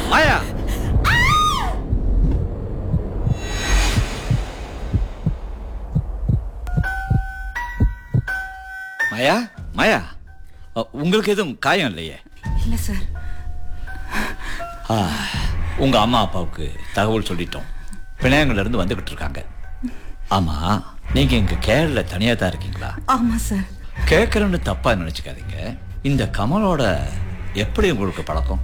மாயா மாயா மாயா அ, உங்களுக்கு எதுவும் காயம் இல்லையே இல்ல சார் ஆ, உங்க அம்மா அப்பாவுக்கு தகவல் சொல்லிட்டோம் பிணையங்கள்ல இருந்து வந்துகிட்டு இருக்காங்க ஆமா நீங்க இங்க கேரள தனியா தான் இருக்கீங்களா ஆமா சார் கேட்கறேன்னு தப்பா நினைச்சுக்காதீங்க இந்த கமலோட எப்படி உங்களுக்கு பழக்கம்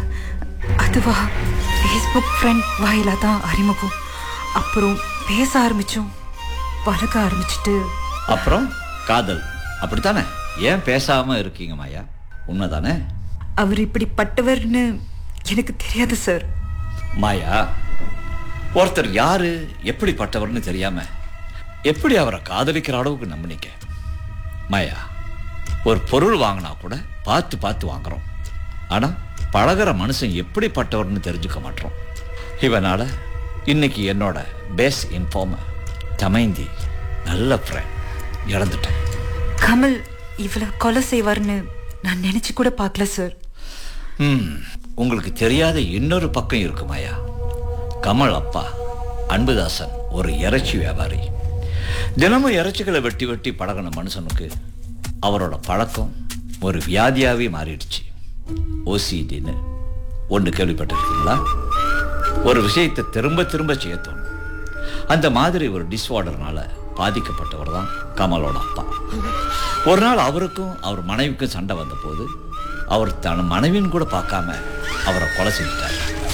அதுவா ஃபேஸ்புக் ஃப்ரெண்ட் வாயிலா தான் அறிமுகம் அப்புறம் பேச ஆரம்பிச்சோம் பழக ஆரம்பிச்சிட்டு அப்புறம் காதல் அப்படித்தானே ஏன் பேசாம இருக்கீங்க மாயா உண்மைதானே அவர் இப்படிப்பட்டவர்னு எனக்கு தெரியாது சார் மாயா ஒருத்தர் யாரு எப்படிப்பட்டவர்னு தெரியாம எப்படி அவரை காதலிக்கிற அளவுக்கு நம்பினீங்க மாயா ஒரு பொருள் வாங்கினா கூட பார்த்து பார்த்து வாங்குறோம் ஆனா பழகுற மனுஷன் எப்படிப்பட்டவர்னு தெரிஞ்சுக்க மாட்டோம் இவனால இன்னைக்கு என்னோட பேஸ் இன்ஃபார்மர் தமைந்தி நல்ல ஃப்ரெண்ட் இழந்துட்டேன் கமல் இவ்வளவு கொலை செய்வார்னு நான் நினைச்சு கூட பார்க்கல சார் ம் உங்களுக்கு தெரியாத இன்னொரு பக்கம் இருக்கு மாயா கமல் அப்பா அன்புதாசன் ஒரு இறைச்சி வியாபாரி தினமும் இறைச்சிகளை வெட்டி வெட்டி பழகின மனுஷனுக்கு அவரோட பழக்கம் ஒரு வியாதியாவே மாறிடுச்சு ஓசிடின்னு ஒன்று கேள்விப்பட்டிருக்கீங்களா ஒரு விஷயத்தை திரும்ப திரும்ப செய்ய தோணும் அந்த மாதிரி ஒரு டிஸ்ஆர்டர்னால பாதிக்கப்பட்டவர் தான் கமலோட அப்பா ஒரு நாள் அவருக்கும் அவர் மனைவிக்கும் சண்டை வந்தபோது அவர் தன் மனைவின்னு கூட பார்க்காம அவரை கொலை செஞ்சிட்டார்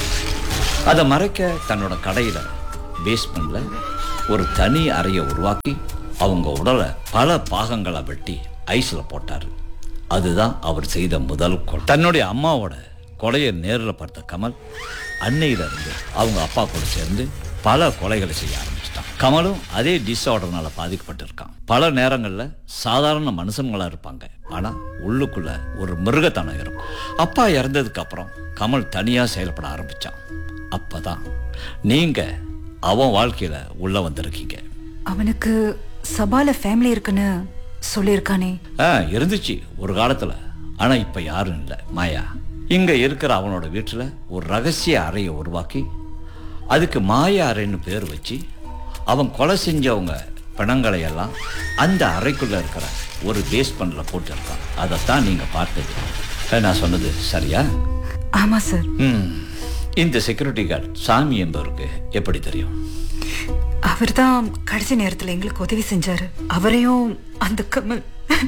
அதை மறைக்க தன்னோட கடையில் பேஸ்மெண்ட்ல ஒரு தனி அறையை உருவாக்கி அவங்க உடலை பல பாகங்களா வெட்டி ஐஸில் போட்டார் அதுதான் அவர் செய்த முதல் கொலை தன்னுடைய அம்மாவோட கொலையை நேரில் பார்த்த கமல் அன்னையில இருந்து அவங்க அப்பா கூட சேர்ந்து பல கொலைகளை செய்ய ஆரம்பிச்சிட்டான் கமலும் அதே டிஸ்ஆர்டர்னால பாதிக்கப்பட்டிருக்கான் பல நேரங்கள்ல சாதாரண மனுஷங்களா இருப்பாங்க ஆனா உள்ளுக்குள்ள ஒரு மிருகத்தனம் இருக்கும் அப்பா இறந்ததுக்கு அப்புறம் கமல் தனியா செயல்பட ஆரம்பிச்சான் அப்பதான் நீங்க அவன் வாழ்க்கையில உள்ள வந்திருக்கீங்க அவனுக்கு சபால ஃபேமிலி இருக்குன்னு சொல்லியிருக்கானே ஆ இருந்துச்சு ஒரு காலத்துல ஆனா இப்ப யாரும் இல்லை மாயா இங்க இருக்கிற அவனோட வீட்டுல ஒரு ரகசிய அறையை உருவாக்கி அதுக்கு மாயா அறைன்னு பேர் வச்சு அவன் கொலை செஞ்சவங்க பிணங்களை எல்லாம் அந்த அறைக்குள்ள இருக்கிற ஒரு பேஸ்மெண்ட்ல போட்டிருக்கான் அதைத்தான் நீங்க பார்த்தது அஹ், நான் சொன்னது சரியா ஆமா சார் ம் இந்த செக்யூரிட்டி கார்டு சாமி என்பவருக்கு எப்படி தெரியும் அவர்தான் கடைசி நேரத்துல எங்களுக்கு உதவி செஞ்சாரு அவரையும் அந்த கமல்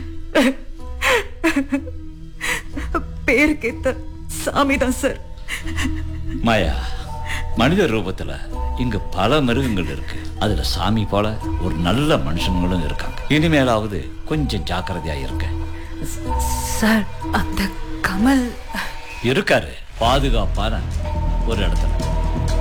பேருக்கேத்த சாமி தான் சார் மாயா மனித ரூபத்துல இங்க பல மிருகங்கள் இருக்கு அதுல சாமி போல ஒரு நல்ல மனுஷங்களும் இருக்காங்க இனிமேலாவது கொஞ்சம் ஜாக்கிரதையா இருக்க சார் அந்த கமல் இருக்காரு பாதுகாப்பான ஒரு இடத்துல